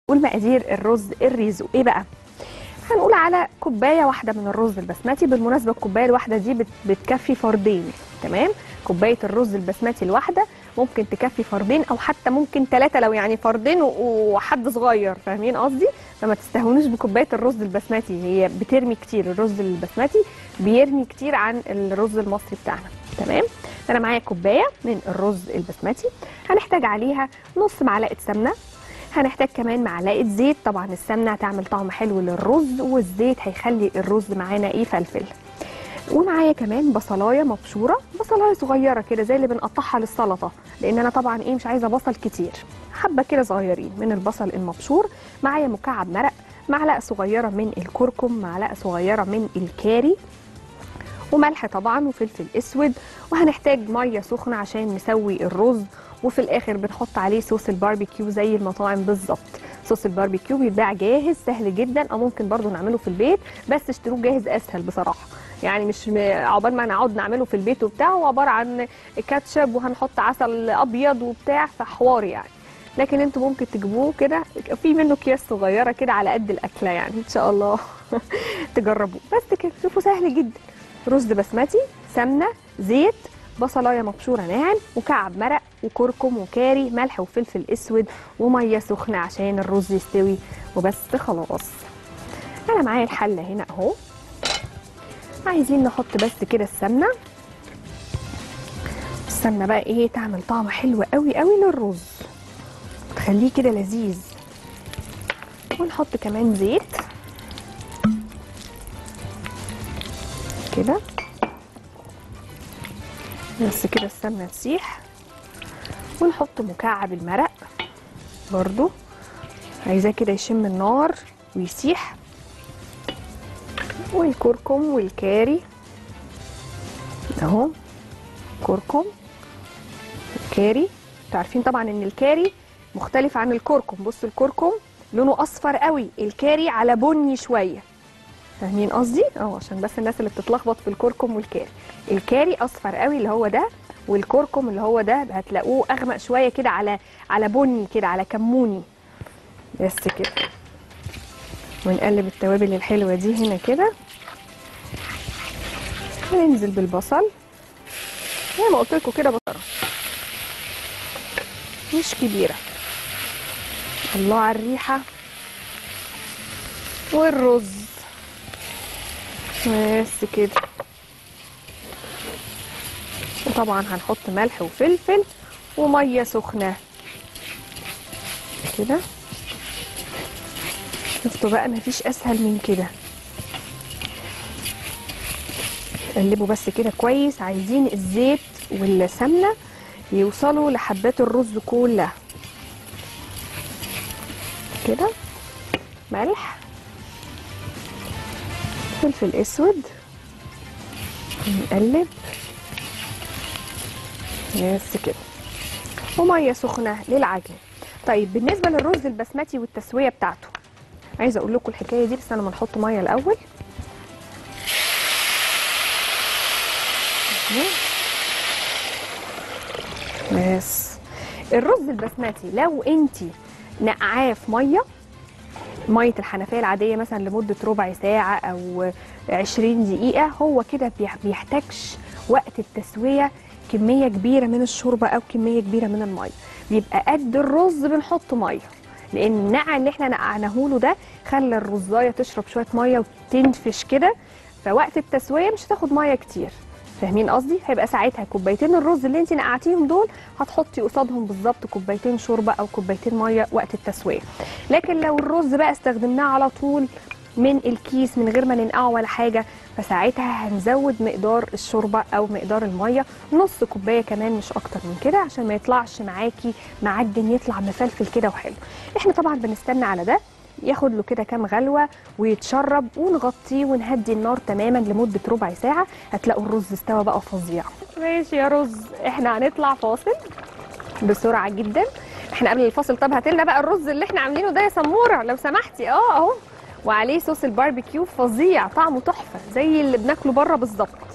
والمقادير الرز الريزو ايه بقى هنقول على كوبايه واحده من الرز البسمتي بالمناسبه الكوبايه الواحده دي بت- بتكفي فردين تمام كوبايه الرز البسمتي الواحده ممكن تكفي فردين او حتى ممكن ثلاثه لو يعني فردين و- وحد صغير فاهمين قصدي فما تستهونوش بكوبايه الرز البسمتي هي بترمي كتير الرز البسمتي بيرمي كتير عن الرز المصري بتاعنا تمام انا معايا كوبايه من الرز البسمتي هنحتاج عليها نص معلقه سمنه هنحتاج كمان معلقه زيت طبعا السمنه هتعمل طعم حلو للرز والزيت هيخلي الرز معانا ايه فلفل ومعايا كمان بصلايه مبشوره بصلايه صغيره كده زي اللي بنقطعها للسلطه لان انا طبعا ايه مش عايزه بصل كتير حبه كده صغيرين من البصل المبشور معايا مكعب مرق معلقه صغيره من الكركم معلقه صغيره من الكاري وملح طبعا وفلفل اسود وهنحتاج ميه سخنه عشان نسوي الرز وفي الاخر بنحط عليه صوص الباربيكيو زي المطاعم بالظبط صوص الباربيكيو بيتباع جاهز سهل جدا او ممكن برضو نعمله في البيت بس اشتروه جاهز اسهل بصراحه يعني مش م- عقبال ما نقعد نعمله في البيت وبتاع هو عباره عن كاتشب وهنحط عسل ابيض وبتاع فحوار يعني لكن انتوا ممكن تجيبوه كده في منه اكياس صغيره كده على قد الاكله يعني ان شاء الله تجربوه بس كده شوفوا سهل جدا رز بسمتي سمنه زيت بصلايه مبشوره ناعم وكعب مرق وكركم وكاري ملح وفلفل اسود وميه سخنه عشان الرز يستوي وبس خلاص انا معايا الحله هنا اهو عايزين نحط بس كده السمنه السمنه بقى ايه تعمل طعم حلو قوي قوي للرز تخليه كده لذيذ ونحط كمان زيت كده بس كده السمنه تسيح ونحط مكعب المرق برضو عايزاه كده يشم النار ويسيح والكركم والكاري اهو كركم الكاري انتوا عارفين طبعا ان الكاري مختلف عن الكركم بصوا الكركم لونه اصفر قوي الكاري على بني شويه فاهمين قصدي اه عشان بس الناس اللي بتتلخبط في الكركم والكاري الكاري اصفر قوي اللي هو ده والكركم اللي هو ده هتلاقوه اغمق شويه كده على على بني كده على كموني بس كده ونقلب التوابل الحلوه دي هنا كده وننزل بالبصل زي ما قلت لكم كده بصره مش كبيره الله على الريحه والرز بس كده وطبعا هنحط ملح وفلفل وميه سخنه كده شفتوا بقى مفيش اسهل من كده قلبوا بس كده كويس عايزين الزيت والسمنه يوصلوا لحبات الرز كلها كده ملح فلفل اسود نقلب بس كده وميه سخنه للعجين طيب بالنسبه للرز البسمتي والتسويه بتاعته عايزه اقول لكم الحكايه دي بس انا ما نحط ميه الاول بس الرز البسمتي لو انت نقعاه في ميه ميه الحنفيه العاديه مثلا لمده ربع ساعه او 20 دقيقه هو كده بيح- بيحتاجش وقت التسويه كميه كبيره من الشوربه او كميه كبيره من الميه بيبقى قد الرز بنحط ميه لان النقع اللي احنا نقعناه له ده خلى الرزايه تشرب شويه ميه وتنفش كده فوقت التسويه مش هتاخد ميه كتير فاهمين قصدي هيبقى ساعتها كوبايتين الرز اللي انت نقعتيهم دول هتحطي قصادهم بالظبط كوبايتين شوربه او كوبايتين ميه وقت التسويه لكن لو الرز بقى استخدمناه على طول من الكيس من غير ما ننقعه ولا حاجه فساعتها هنزود مقدار الشوربه او مقدار الميه نص كوبايه كمان مش اكتر من كده عشان ما يطلعش معاكي معجن يطلع مفلفل كده وحلو احنا طبعا بنستنى على ده ياخد له كده كام غلوه ويتشرب ونغطيه ونهدي النار تماما لمده ربع ساعه هتلاقوا الرز استوى بقى فظيع ماشي يا رز احنا هنطلع فاصل بسرعه جدا احنا قبل الفاصل طب هات لنا بقى الرز اللي احنا عاملينه ده يا سموره لو سمحتي اه اهو وعليه صوص الباربيكيو فظيع طعمه تحفه زي اللي بناكله بره بالظبط